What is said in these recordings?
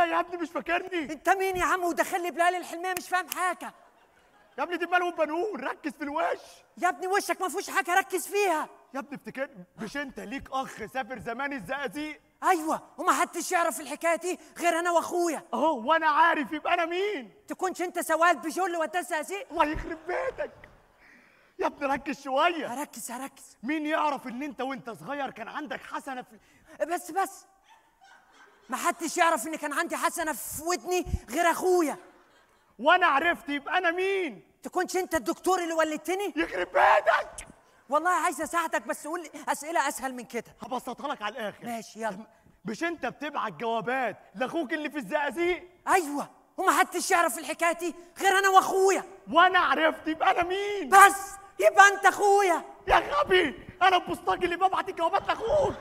يا ابني مش فاكرني انت مين يا عم ودخل لي بلال الحلميه مش فاهم حاجه يا ابني دي مال وبنون ركز في الوش يا ابني وشك ما فيهوش حاجه ركز فيها يا ابني افتكر مش انت ليك اخ سافر زمان الزقازيق ايوه وما حدش يعرف الحكايه دي غير انا واخويا اهو وانا عارف يبقى انا مين تكونش انت سواق بيجول اللي وداه الزقازيق الله يخرب بيتك يا ابني ركز شويه هركز هركز مين يعرف ان انت وانت صغير كان عندك حسنه في بس بس ما حدش يعرف ان كان عندي حسنه في ودني غير اخويا وانا عرفت يبقى انا مين تكونش انت الدكتور اللي ولدتني يخرب بيتك والله عايز اساعدك بس قول لي اسئله اسهل من كده هبسطها لك على الاخر ماشي يلا مش انت بتبعت جوابات لاخوك اللي في الزقازيق ايوه وما حدش يعرف الحكايه دي غير انا واخويا وانا عرفت يبقى انا مين بس يبقى انت اخويا يا غبي انا البوسطاجي اللي ببعت الجوابات لاخوك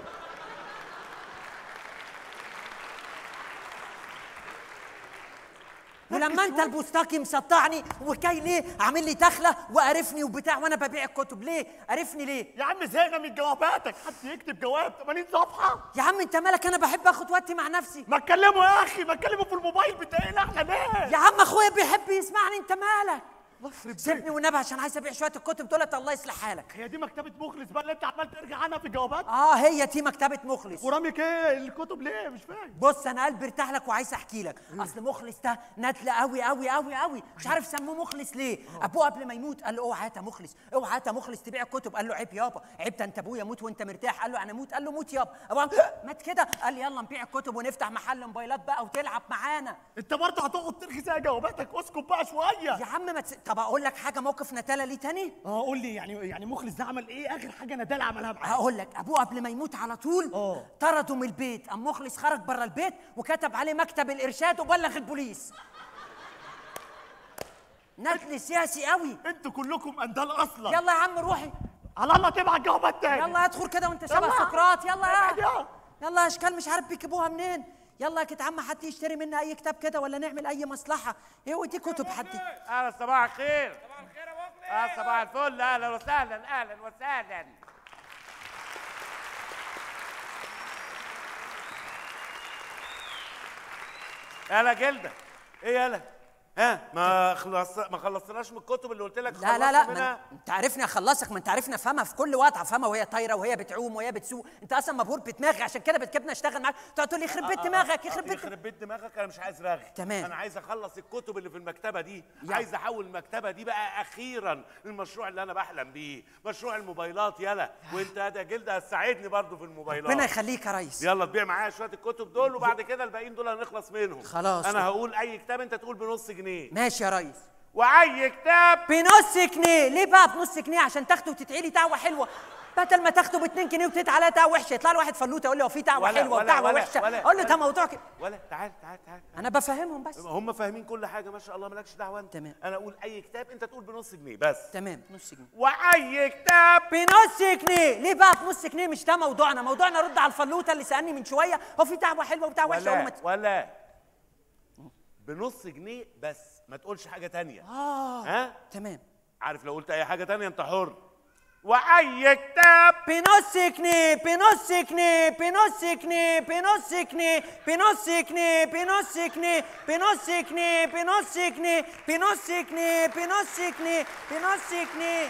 ولما انت البوستاكي مسطعني وكاي ليه عامل لي دخله وقرفني وبتاع وانا ببيع الكتب ليه قرفني ليه يا عم زهقنا من جواباتك حد يكتب جواب 80 صفحه يا عم انت مالك انا بحب اخد وقتي مع نفسي ما اتكلموا يا اخي ما اتكلموا في الموبايل بتاعنا احنا يا ليه عم اخويا بيحب يسمعني انت مالك الله يخرب سيبني بيتك. والنبي عشان عايز ابيع شويه الكتب دولت الله يصلح حالك هي دي مكتبه مخلص بقى اللي انت عمال ترجع عنها في الجوابات اه هي دي مكتبه مخلص وراميك ايه الكتب ليه مش فاهم بص انا قلبي ارتاح لك وعايز احكي لك اصل مخلص ده ندل قوي قوي قوي قوي مش عارف سموه مخلص ليه ابوه قبل ما يموت قال له اوعى يا مخلص اوعى يا مخلص تبيع الكتب قال له عيب يابا عيب ده انت ابويا موت وانت مرتاح قال له انا موت قال له موت يابا ابوه مات كده قال يلا نبيع الكتب ونفتح محل موبايلات بقى وتلعب معانا انت برضه هتقعد ترغي زي جواباتك اسكت بقى شويه يا عم ما تس... طب اقول لك حاجه موقف نتالا ليه تاني اه قول لي يعني يعني مخلص ده عمل ايه اخر حاجه ندال عملها معاه هقول لك ابوه قبل ما يموت على طول اه. طرده من البيت قام مخلص خرج بره البيت وكتب عليه مكتب الارشاد وبلغ البوليس ندل سياسي قوي انتوا كلكم اندال اصلا يلا يا عم روحي على الله تبعت جوابات تاني يلا ادخل كده وانت شبه يلا. سقراط يلا ابعد يا يا. يلا يا اشكال مش عارف بيجيبوها منين يلا يا كده عم حد يشتري منا اي كتاب كده ولا نعمل اي مصلحه ايه ودي كتب حد اهلا صباح الخير صباح الخير يا مخلص اه صباح الفل اهلا وسهلا اهلا وسهلا يلا جلده ايه يلا ها ما خلص ما خلصناش من الكتب اللي قلت لك لا لا لا خلصنا ما منها؟ انت عارفني اخلصك ما انت عارفني افهمها في كل وقت افهمها وهي طايره وهي بتعوم وهي بتسوق انت اصلا مبهور بدماغي عشان كده بتجيبني اشتغل معاك تقعد تقول لي يخرب بيت دماغك يخرب بيت يخرب بيت دماغك انا مش عايز رغي تمام. انا عايز اخلص الكتب اللي في المكتبه دي عايز احول المكتبه دي بقى اخيرا للمشروع اللي انا بحلم بيه مشروع الموبايلات يلا وانت يا ده جلده هتساعدني برضو في الموبايلات ربنا يخليك يا ريس يلا تبيع معايا شويه الكتب دول وبعد كده الباقيين دول هنخلص منهم خلاص. انا هقول اي كتاب انت تقول بنص جنيه ماشي يا ريس واي كتاب بنص جنيه ليه بقى بنص جنيه عشان تاخده وتدعي لي دعوه حلوه بدل ما تاخده ب 2 جنيه وتدعي عليها دعوه وحشه يطلع له واحد فلوته يقول لي هو في دعوه ولا- حلوه ولا- ودعوه ولا- وحشه ولا- اقول له ده ولا- موضوع كده ولا تعال تعال تعال انا بفهمهم بس هم فاهمين كل حاجه ما شاء الله مالكش دعوه انت تمام. انا اقول اي كتاب انت تقول بنص جنيه بس تمام نص جنيه واي كتاب بنص جنيه ليه بقى بنص جنيه مش ده موضوعنا موضوعنا رد على الفلوته اللي سالني من شويه هو في دعوه حلوه ودعوه وحشه اقول له ما ولا ت- ولا بنص جنيه بس ما تقولش حاجه تانية اه ها تمام عارف لو قلت اي حاجه تانية انت حر واي كتاب بنص جنيه بنص جنيه بنص جنيه بنص جنيه بنص جنيه بنص جنيه بنص جنيه بنص جنيه بنص جنيه بنص جنيه بنص جنيه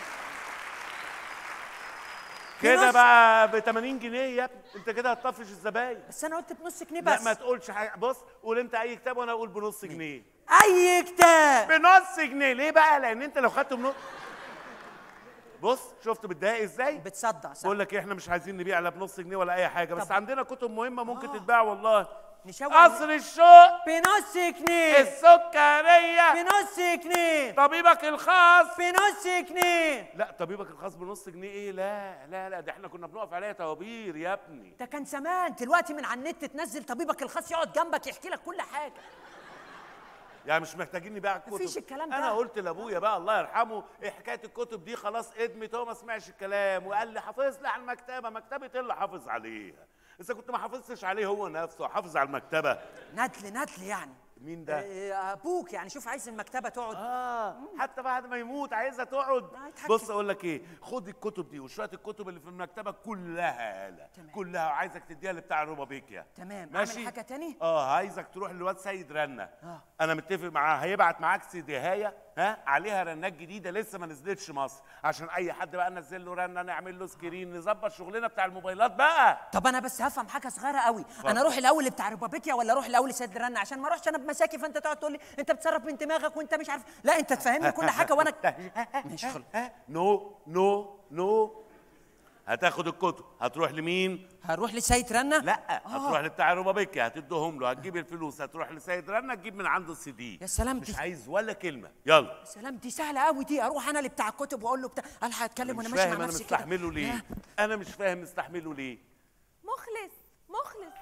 كده بنص- بقى ب 80 جنيه يا ابني انت كده هتطفش الزباين بس انا قلت بنص جنيه لا بس ما تقولش حاجه بص قول انت اي كتاب وانا اقول بنص جنيه اي كتاب بنص جنيه ليه بقى لان انت لو خدته بنص بص شفت بتضايق ازاي بتصدع صح بقول لك إيه، احنا مش عايزين نبيع لا بنص جنيه ولا اي حاجه بس طب. عندنا كتب مهمه ممكن تتباع والله نشوق قصر الشوق بنص جنيه السكريه بنص جنيه طبيبك الخاص بنص جنيه لا طبيبك الخاص بنص جنيه ايه لا لا لا ده احنا كنا بنقف عليها طوابير يا ابني ده كان زمان دلوقتي من على النت تنزل طبيبك الخاص يقعد جنبك يحكي لك كل حاجه يعني مش محتاجين نبيع الكتب مفيش الكلام ده. انا قلت لابويا بقى الله يرحمه إيه حكايه الكتب دي خلاص ادمت هو ما سمعش الكلام وقال لي حافظ لي على المكتبه مكتبه ايه اللي حافظ عليها اذا كنت ما حافظتش عليه هو نفسه حافظ على المكتبه ندل ندل يعني مين ده آه، ابوك يعني شوف عايز المكتبه تقعد اه حتى بعد ما يموت عايزه تقعد آه، يتحكم. بص اقول لك ايه خد الكتب دي وشويه الكتب اللي في المكتبه كلها يالا تمام. كلها وعايزك تديها لبتاع الروبابيكيا تمام. ماشي أعمل حاجة تاني؟ اه عايزك تروح للواد سيد رنة آه. انا متفق معاه هيبعت معاك سيديهايه ها عليها رنات جديده لسه ما نزلتش مصر عشان اي حد بقى نزل له رنه نعمل له سكرين نظبط شغلنا بتاع الموبايلات بقى طب انا بس هفهم حاجه صغيره قوي انا اروح الاول بتاع روبابيكيا ولا اروح الاول لسيد رنا عشان ما اروحش انا بمساكي فانت تقعد تقول لي انت بتصرف من دماغك وانت مش عارف لا انت تفهمني كل حاجه وانا ماشي خلاص نو نو نو هتاخد الكتب هتروح لمين هروح لسيد رنا لا هتروح لبتاع روبابيكي هتديهم له هتجيب الفلوس هتروح لسيد رنا تجيب من عنده السي دي يا سلام مش دي- عايز ولا كلمه يلا يا سلام دي سهله قوي دي اروح انا اللي بتاع الكتب واقول له بتاع الحق اتكلم وانا مش ماشي فاهم مع انا نفسي كده مستحمله ليه لا. انا مش فاهم مستحمله ليه مخلص مخلص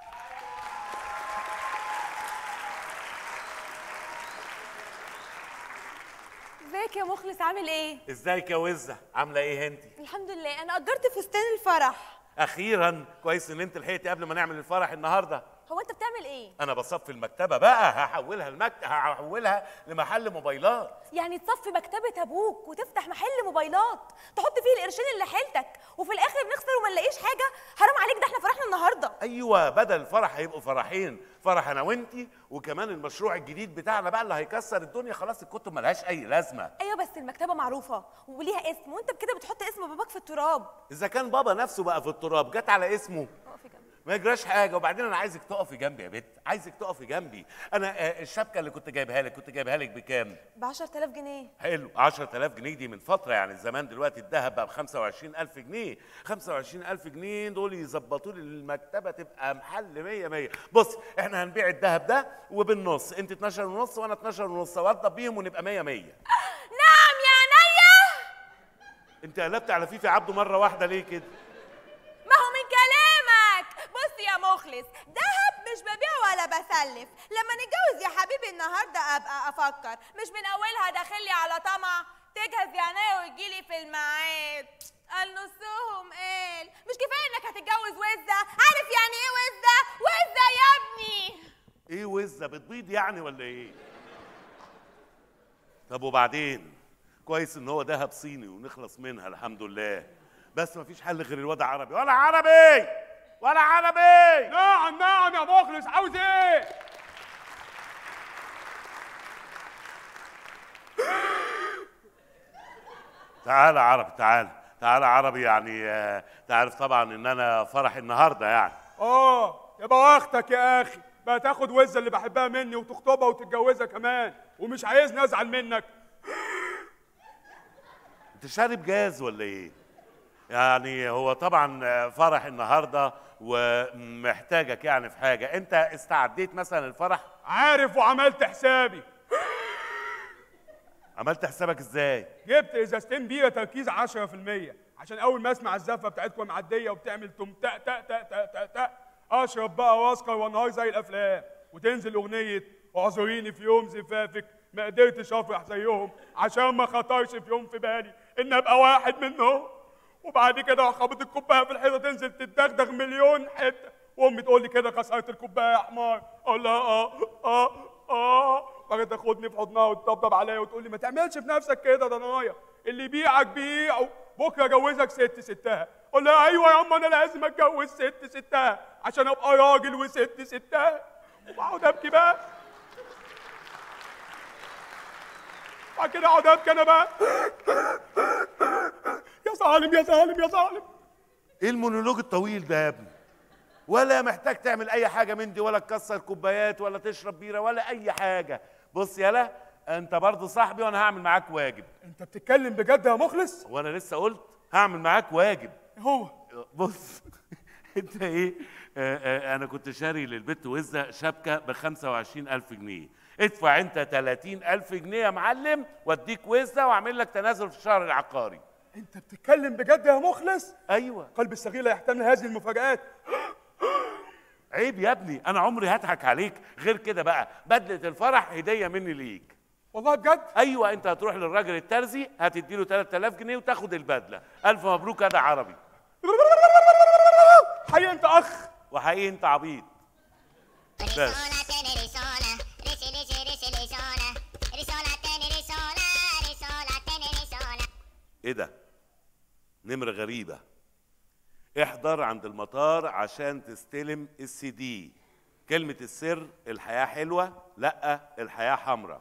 ازيك يا مخلص عامل ايه؟ ازيك يا وزه عامله ايه انت الحمد لله انا اجرت فستان الفرح اخيرا كويس ان انت لحقتي قبل ما نعمل الفرح النهارده هو انت بتعمل ايه؟ انا بصفي المكتبه بقى هحولها المكتب هحولها لمحل موبايلات يعني تصفي مكتبة ابوك وتفتح محل موبايلات تحط فيه القرشين اللي حيلتك وفي الاخر بنخسر وما نلاقيش حاجة حرام عليك ده احنا فرحنا النهاردة ايوه بدل الفرح هيبقوا فرحين فرح انا وانتي وكمان المشروع الجديد بتاعنا بقى اللي هيكسر الدنيا خلاص الكتب ملهاش اي لازمه ايوه بس المكتبة معروفة وليها اسم وانت كده بتحط اسم باباك في التراب اذا كان بابا نفسه بقى في التراب جت على اسمه اقفي جنبي ما يجراش حاجه وبعدين انا عايزك تقفي جنبي يا بت عايزك تقفي جنبي انا آه، الشبكه اللي كنت جايبها لك كنت جايبها لك بكام ب 10000 جنيه حلو 10000 جنيه دي من فتره يعني زمان دلوقتي الذهب بقى ب 25000 جنيه 25000 جنيه دول يظبطوا لي المكتبه تبقى محل 100 100 بص احنا هنبيع الذهب ده وبالنص انت 12 ونص وانا 12 ونص اوضب بيهم ونبقى 100 100 نعم يا عينيا انت قلبت على فيفي عبده مره واحده ليه كده ما هو من كلامك بص يا مخلص دهب مش ببيع ولا بسلف لما نتجوز يا حبيبي النهارده ابقى افكر مش من اولها داخلي على طمع تجهز يا عينيا وتجيلي في الميعاد قال نصهم قال مش كفايه انك هتتجوز وزه عارف يعني ايه وزه وزه يا ابني ايه وزه بتبيض يعني ولا ايه طب وبعدين كويس ان هو دهب صيني ونخلص منها الحمد لله بس مفيش حل غير الواد عربي ولا عربي ولا عربي نعم نعم يا مخلص عاوز ايه تعالى عربي تعالى تعالى عربي يعني آه، تعرف طبعا ان انا فرح النهارده يعني اه يا بواختك يا اخي بقى تاخد وزه اللي بحبها مني وتخطبها وتتجوزها كمان ومش عايزني ازعل منك انت شارب جاز ولا ايه يعني هو طبعا آه، فرح النهارده ومحتاجك يعني في حاجه انت استعديت مثلا الفرح عارف وعملت حسابي عملت حسابك ازاي جبت ازازتين بيره تركيز 10% عشان اول ما اسمع الزفه بتاعتكم معديه وبتعمل تم تا تا تا تا تا تا اشرب بقى واسكر وانهار زي الافلام وتنزل اغنيه اعذريني في يوم زفافك ما قدرتش افرح زيهم عشان ما خطرش في يوم في بالي ان ابقى واحد منهم وبعد كده اروح خابط الكوبايه في الحيطه تنزل تتدغدغ مليون حته وامي تقول لي كده كسرت الكوبايه يا حمار اقول لها اه اه اه بعد تاخدني في حضنها وتطبطب عليا وتقول لي ما تعملش في نفسك كده ده نايا اللي يبيعك بيعه بكره اجوزك ست ستها اقول لها ايوه يا اما انا لازم اتجوز ست ستها عشان ابقى راجل وست ستها واقعد ابكي بقى بعد كده اقعد ابكي انا بقى يا ظالم يا ظالم يا ظالم ايه المونولوج الطويل ده يا ابني ولا محتاج تعمل اي حاجه من دي ولا تكسر كوبايات ولا تشرب بيره ولا اي حاجه بص يالا انت برضه صاحبي وانا هعمل معاك واجب انت بتتكلم بجد يا مخلص وانا لسه قلت هعمل معاك واجب هو بص انت ايه آه آه انا كنت شاري للبت وزه شبكه ب 25000 جنيه ادفع انت 30000 جنيه يا معلم واديك وزه واعمل لك تنازل في الشهر العقاري انت بتتكلم بجد يا مخلص ايوه قلب الصغير لا يحتمل هذه المفاجآت عيب يا ابني انا عمري هضحك عليك غير كده بقى بدله الفرح هديه مني ليك والله بجد ايوه انت هتروح للراجل الترزي هتديله 3000 جنيه وتاخد البدله الف مبروك هذا عربي حقيقي انت اخ وحقيقي انت عبيط بس Risona tiene risona, ايه ده نمره غريبه احضر عند المطار عشان تستلم السي دي كلمه السر الحياه حلوه لا الحياه حمراء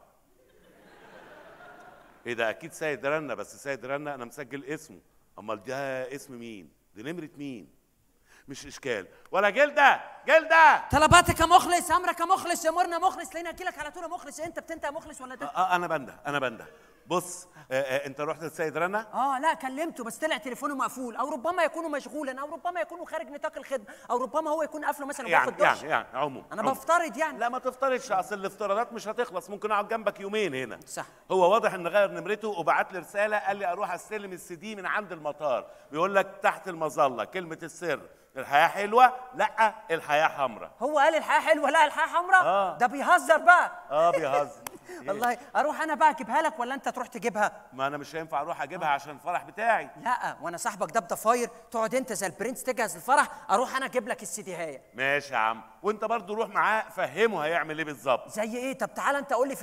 ايه ده اكيد سيد رنا بس سيد رنا انا مسجل اسمه امال ده اسم مين دي نمره مين مش اشكال ولا جلده جلده طلباتك يا مخلص امرك يا مخلص يامرنا مخلص لين اجيلك على طول يا مخلص انت بتنتهي يا مخلص ولا آه ده آه، انا بنده انا بنده بص آه آه انت رحت للسيد رنا اه لا كلمته بس طلع تليفونه مقفول او ربما يكون مشغولا او ربما يكون خارج نطاق الخدمه او ربما هو يكون قافله مثلا يعني وبياخد دش يعني يعني عموم انا عموم. بفترض يعني لا ما تفترضش اصل الافتراضات مش هتخلص ممكن اقعد جنبك يومين هنا صح. هو واضح ان غير نمرته وبعت لي رساله قال لي اروح استلم السي دي من عند المطار بيقول لك تحت المظله كلمه السر الحياه حلوه لا الحياه حمراء هو قال الحياه حلوه لا الحياه حمراء آه. ده بيهزر بقى اه بيهزر والله اروح انا بقى اجيبها لك ولا انت تروح تجيبها ما انا مش هينفع اروح اجيبها عشان الفرح بتاعي لا وانا صاحبك ده بضفاير تقعد انت زي البرنس تجهز الفرح اروح انا اجيب لك السيديهايه ماشي يا عم وانت برضو روح معاه فهمه هيعمل ايه بالظبط زي ايه طب تعالى انت قول لي في